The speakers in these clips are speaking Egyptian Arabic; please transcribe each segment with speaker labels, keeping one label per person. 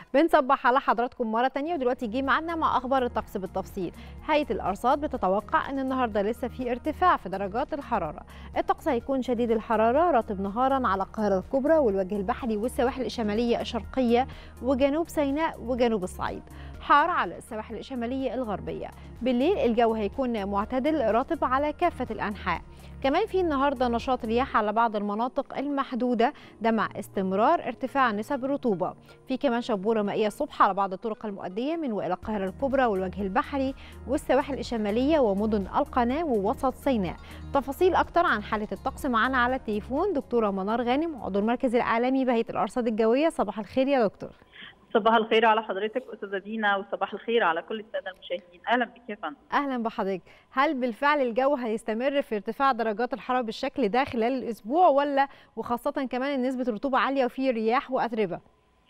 Speaker 1: بنصبح على حضراتكم مرة تانية ودلوقتي جه معانا مع أخبار الطقس بالتفصيل هيئة الأرصاد بتتوقع أن النهاردة لسه في ارتفاع في درجات الحرارة الطقس هيكون شديد الحرارة رطب نهارا على القاهرة الكبرى والوجه البحري والسواحل الشمالية الشرقية وجنوب سيناء وجنوب الصعيد حار على السواحل الشمالية الغربية بالليل الجو هيكون معتدل رطب على كافة الأنحاء كمان في النهارده نشاط رياح على بعض المناطق المحدوده ده مع استمرار ارتفاع نسب الرطوبه في كمان شبوره مائيه الصبح على بعض الطرق المؤديه من والى القاهره الكبرى والوجه البحري والسواحل الشماليه ومدن القناه ووسط سيناء تفاصيل اكتر عن حاله الطقس معانا على التليفون دكتوره منار غانم عضو المركز الاعلامي بهيئه الارصاد الجويه صباح الخير يا دكتور
Speaker 2: صباح الخير على حضرتك استاذه دينا وصباح الخير على كل الساده المشاهدين اهلا بك يا فندم
Speaker 1: اهلا بحضرتك هل بالفعل الجو هيستمر في ارتفاع درجات الحراره بالشكل ده خلال الاسبوع ولا وخاصه كمان ان نسبه الرطوبه عاليه وفي رياح واتربه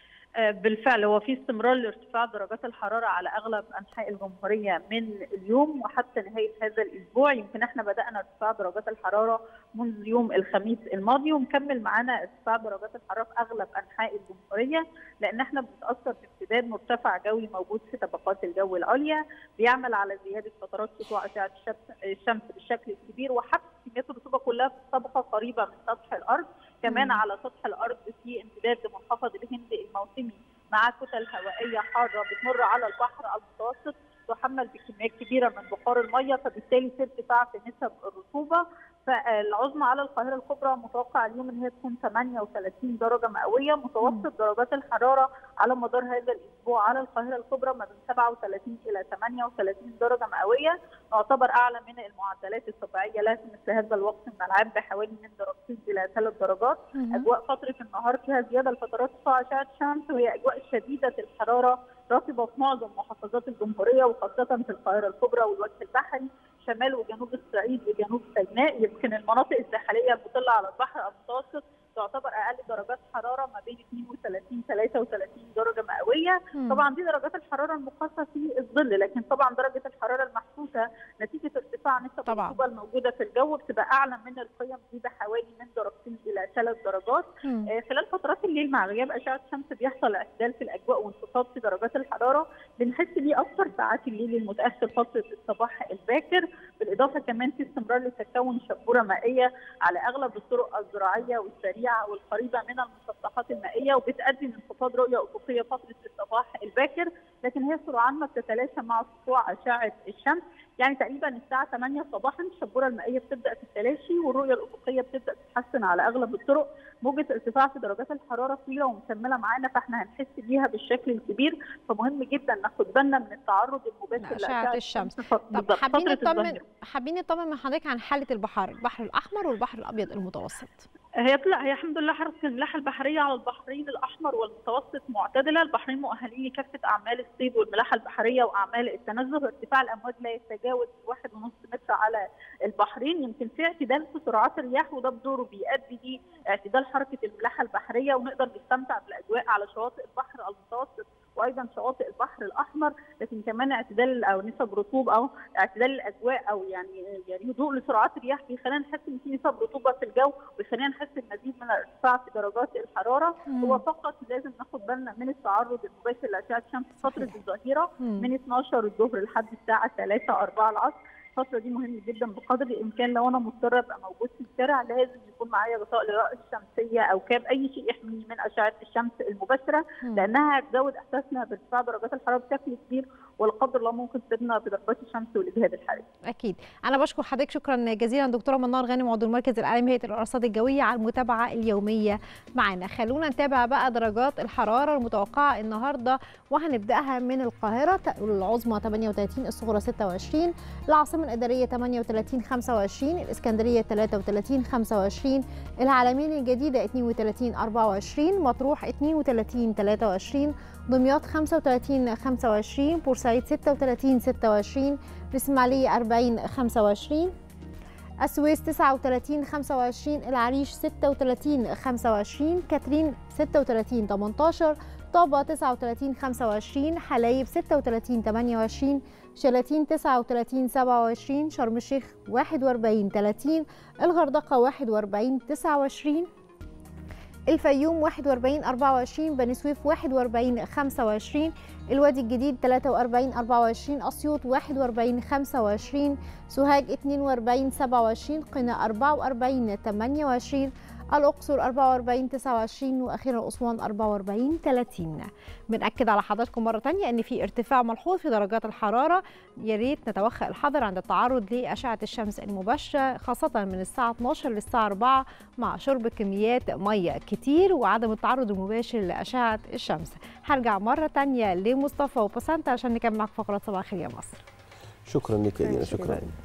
Speaker 2: بالفعل هو في استمرار لارتفاع درجات الحراره على اغلب انحاء الجمهوريه من اليوم وحتى نهايه هذا الاسبوع يمكن احنا بدانا ارتفاع درجات الحراره منذ يوم الخميس الماضي ومكمل معانا ارتفاع درجات الحراره في اغلب انحاء الجمهوريه لان احنا بنتاثر بامتداد مرتفع جوي موجود في طبقات الجو العليا بيعمل على زياده فترات سطوع اشعه الشمس بالشكل الكبير وحبس كميات الرطوبه كلها في طبقه قريبه من سطح الارض كمان على سطح الارض في امتداد لمنخفض الهند الموسمي مع كتل هوائيه حاره بتمر على البحر المتوسط تحمل بكميات كبيره من بخار الميه فبالتالي في ارتفاع في نسب الرطوبه فالعظمى على القاهره الكبرى متوقع اليوم ان هي تكون 38 درجه مئويه متوسط درجات الحراره على مدار هذا الاسبوع على القاهره الكبرى ما بين 37 الى 38 درجه مئويه تعتبر اعلى من المعدلات الطبيعيه لها في مثل هذا الوقت من العام بحوالي من درجتين الى ثلاث درجات اجواء فتره النهار فيها زياده لفترات سطوع اشعه الشمس وهي اجواء شديده الحراره رطبه في معظم محافظات الجمهوريه وخاصه في القاهره الكبرى والوجه البحري شمال وجنوب الصعيد وجنوب سيناء يمكن المناطق الساحليه المطله على البحر المتوسط تعتبر اقل درجات حراره ما بين 32 33 درجه مئويه طبعا دي درجات الحراره المقاسه في الظل لكن طبعا درجه الحراره المحسوسه نتيجه ارتفاع نسب الرطوبه الموجوده في الجو بتبقى اعلى من القيم دي بحوالي من درجتين الى ثلاث درجات آه خلال فترات الليل مع غياب اشعه الشمس بيحصل اعتدال في الاجواء وانخفاض في درجات الحراره بنحس بيه اكثر ساعات الليل المتاخر فتره الصباح الباكر بالاضافه كمان في استمرار لتكون شبوره مائيه على اغلب الطرق الزراعيه والسريعه والقريبه من المسطحات المائيه وبتؤدي لانخفاض رؤيه افقيه فتره الصباح الباكر لكن هي سرعان ما بتتلاشى مع سطوع اشعه الشمس يعني تقريبا الساعه 8 صباحا الشبوره المائيه بتبدا في التلاشي والرؤيه الافقيه بتبدا تتحسن على اغلب الطرق موجه ارتفاع في درجات الحراره طويله ومكمله معانا فاحنا هنحس بيها بالشكل الكبير فمهم جدا ناخد بالنا من التعرض المباشر
Speaker 1: لاشعه الشمس طب حابين نطمن حابين نطمن من حضرتك عن حاله البحار البحر الاحمر والبحر الابيض المتوسط
Speaker 2: هي لا هي الحمد لله حركه الملاحه البحريه على البحرين الاحمر والمتوسط معتدله، البحرين مؤهلين لكافه اعمال الصيد والملاحه البحريه واعمال التنزه، ارتفاع الامواج لا يتجاوز 1.5 متر على البحرين، يمكن في اعتدال في سرعات الرياح وده بدوره بيؤدي لاعتدال حركه الملاحه البحريه ونقدر نستمتع بالاجواء على شواطئ البحر المتوسط وايضا شواطئ البحر الاحمر لكن كمان اعتدال او نسب رطوبه او اعتدال الاجواء او يعني يعني هدوء لسرعات الرياح بيخلينا نحس ان في نسب رطوبه في الجو ويخلينا نحس بمزيد من الارتفاع في درجات الحراره مم. هو فقط لازم ناخد بالنا من التعرض المباشر لاشعه الشمس فتره الظهيره من 12 الظهر لحد الساعه 3 4 العصر الفتره دي مهم جدا بقدر الامكان لو انا مضطره ابقى موجود في الشارع لازم يكون معايا غطاء للرأس الشمسيه او كاب اي شيء يحميني من اشعه الشمس المباشره لانها هتزود احساسنا بارتفاع درجات الحراره بشكل كبير ولا قدر الله ممكن تصيبنا بضربات الشمس والاجهاد الحراري.
Speaker 1: اكيد، انا بشكر حضرتك شكرا جزيلا دكتوره منار غانم عضو المركز الاعلامي هيئه الارصاد الجويه على المتابعه اليوميه معنا. خلونا نتابع بقى درجات الحراره المتوقعه النهارده وهنبداها من القاهره العظمى 38 الصغرى 26 العاصمه الاداريه 38 25 الاسكندريه 33 25 العالمين الجديده 32 24 مطروح 32 23 دمياط 35 25 بورسعيد 36 26 الإسماعيلية 40 25 السويس 39 25 العريش 36 25 كاترين 36 18 طابة 39 25 حلايب 36 28 شلاتين 39 27 شرم الشيخ 41 30 الغردقة 41 29 الفيوم 41 24 بني سويف 41 25 الوادي الجديد 43 24 اسيوط 41 25 سوهاج 42 27 قنا 44 28 الأقصر 44 29 وأخيرا أسوان 44 30 بنأكد على حضراتكم مرة تانية أن في ارتفاع ملحوظ في درجات الحرارة يا ريت نتوخى الحذر عند التعرض لأشعة الشمس المباشرة خاصة من الساعة 12 للساعة 4 مع شرب كميات مية كتير وعدم التعرض المباشر لأشعة الشمس هرجع مرة تانية لمصطفى وبسنت عشان نكمل معاكم فقرات صباح الخير يا مصر
Speaker 3: شكرا لك يا دينا شكرا